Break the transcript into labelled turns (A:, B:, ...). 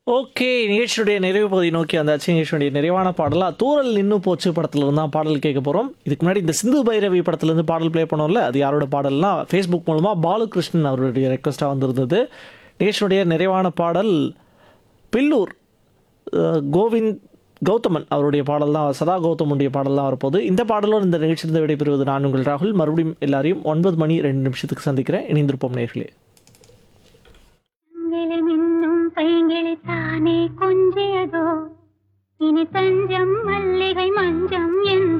A: okay நிகழ்ச்சியுடைய நிறைவு பகுதி நோக்கி வந்தாச்சு நிகழ்ச்சியுடைய நிறைவான பாடலா தூரல் நின்னு போச்சு படத்துல இருந்து தான் பாடல் கேட்க போறோம் இதுக்கு முன்னாடி இந்த சிந்து பைரவி படத்துல இருந்து பாடல் ப்ளே பண்ணோம்ல அது யாரோட பாடல்னா ஃபேஸ்புக் மூலமா பாலுகிருஷ்ணன் அவருடைய ரெக்வஸ்டா வந்திருந்தது நிகழ்ச்சியுடைய நிறைவான பாடல் பில்லூர் அஹ், கோவிந்த் கௌதமன் அவருடைய பாடல் தான் சதா கௌதமுடைய பாடல் தான் வரப்போகுது இந்த பாடலோடு இந்த நிகழ்ச்சியிலிருந்து விடைபெறுவது நான் உங்கள் ராகுல் மறுபடியும் எல்லாரையும் ஒன்பது மணி ரெண்டு நிமிஷத்துக்கு சந்திக்கிறேன் இணைந்திருப்போம் நேர்களே
B: பைங்கிளி மின்னும் பைங்கிளி தானே கொஞ்சியதோ இனி தஞ்சம் மல்லிகை மஞ்சம் என்று